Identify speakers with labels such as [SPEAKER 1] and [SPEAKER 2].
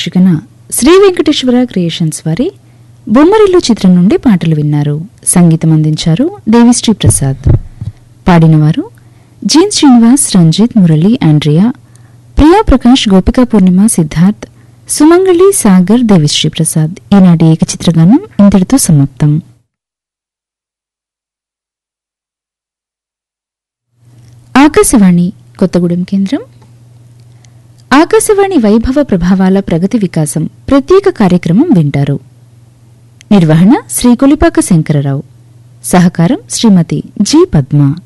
[SPEAKER 1] శీర్షికన శ్రీ వెంకటేశ్వర క్రియేషన్స్ వారి బొమ్మరిల్లు చిత్రం నుండి పాటలు విన్నారు సంగీతం అందించారు దేవిశ్రీ ప్రసాద్ పాడినవారు జీన్ శ్రీనివాస్ రంజిత్ మురళి ఆండ్రియా ప్రియా ప్రకాష్ గోపికా పూర్ణిమ సిద్ధార్థ్ సుమంగళి సాగర్ దేవిశ్రీ ప్రసాద్ ఈనాటి ఏకచిత్రగానం ఇంతటితో సమాప్తం ఆకాశవాణి కొత్తగూడెం కేంద్రం ఆకాశవాణి వైభవ ప్రభావాల ప్రగతి వికాసం ప్రత్యేక కార్యక్రమం వింటారు నిర్వహణ శ్రీ కొలిపాక శంకరరావు సహకారం శ్రీమతి జి పద్మ